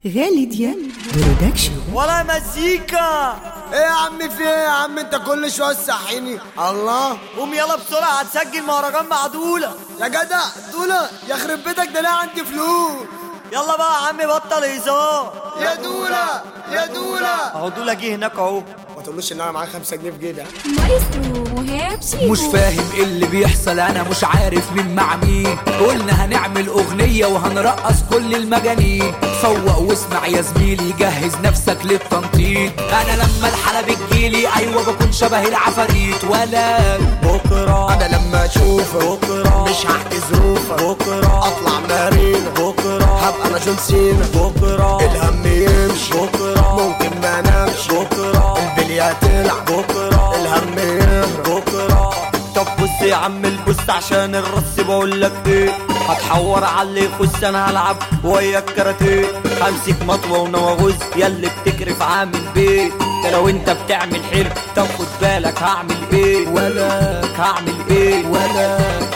غالي ديال برودكشن ولا مزيكا ايه يا عم في ايه يا عم انت كل شويه تصحيني الله قوم يلا بسرعة هتسجل مهرجان مع دولة يا جدع دولة يخرب بيتك ده انا عندي فلوس يلا بقى يا عم بطل هزار يا دولة يا دولة اهو دولة جه هناك اهو ما تقولوش ان انا معايا 5 جنيه في جيبي ها؟ مايسترو مهاب شيكو مش فاهم ايه اللي بيحصل انا مش عارف مين مع مين قلنا هنعمل اغنية وهنرقص كل المجانين فوق واسمع يا زميلي جهز نفسك للتنطيط انا لما الحالة بتجيلي ايوه بكون شبه العفاريت ولا بكرة انا لما اشوفك بكرة مش هحكي ظروفك بكرة اطلع مارينا بكرة هبقى انا جون سينا بكرة الهم يمشي بكرة ممكن ما انامش بكرة البلية تلعب بكرة الهم يهرب بكرة طب بص يا عم البص عشان الرص بقول لك ايه هتحور على اللي يخش انا هلعب وياك كاراتيه همسك مطوه ونواغوز ياللي بتكرف عامل بيت ده لو انت بتعمل حلو طب خد بالك هعمل ايه ولا هعمل ايه ولا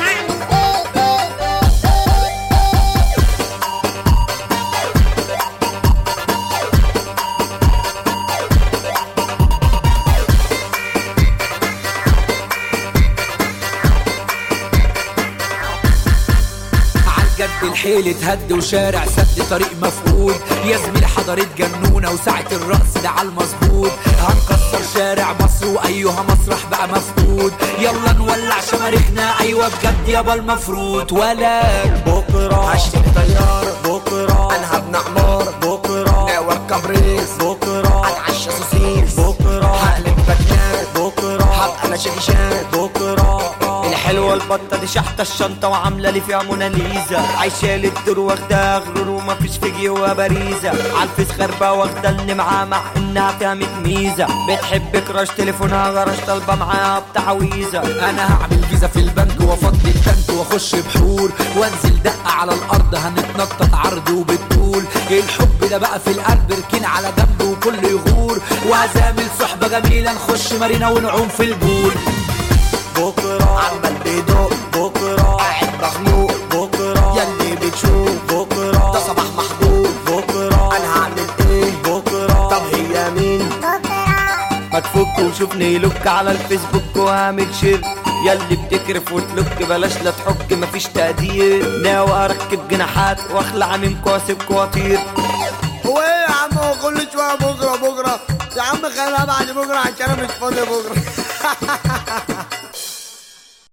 عالجد الحيل اتهد وشارع سد طريق مفقود يا زميلي حضرت جنونة وساعة الرقص ده على المظبوط هنكسر شارع مصر وايها مسرح بقى مفقود يلا نولع شماريخنا ايوه بجد يابا المفروض ولا بكره هشتري طيارة بكره انا هبني عمارة بكره واركب ريس بكره اتعشى سوسيس بكره هقلب باتمان بكره هبقى انا شاكي شان بكرة الحلوة البطة دي شحتة الشنطة وعاملة لي فيها موناليزا عايشة للدور واخدة غرور ومفيش في جوا باريزة عالفيس خربة واخدة اللي معاه مع انها فيها ميت ميزة بتحب كراش تليفونها غرش طالبة معاها بتعويذة انا هعمل فيزا في البنك وافضي التانك واخش بحور وانزل دقة على الارض هنتنطط عرض وبالطول الحب ده بقى في القلب ركين على جنب وكل يغور وهزامل صحبة جميلة نخش مارينا ونعوم في البول بكرة عمال بيدق بكرة قاعد مخنوق بكرة ياللي بتشوف بكرة ده صباح محبوب بكرة انا هعمل ايه بكرة طب هي مين ما تفك وشوفني لوك على الفيسبوك واعمل شير ياللي بتكرف وتلوك بلاش لا تحك مفيش تقدير ناوي اركب جناحات واخلع منكوا واسيبكوا واطير هو ايه يا عم هو كل شويه بكره بكره يا عم خليها بعد بكره عشان انا مش فاضي بكره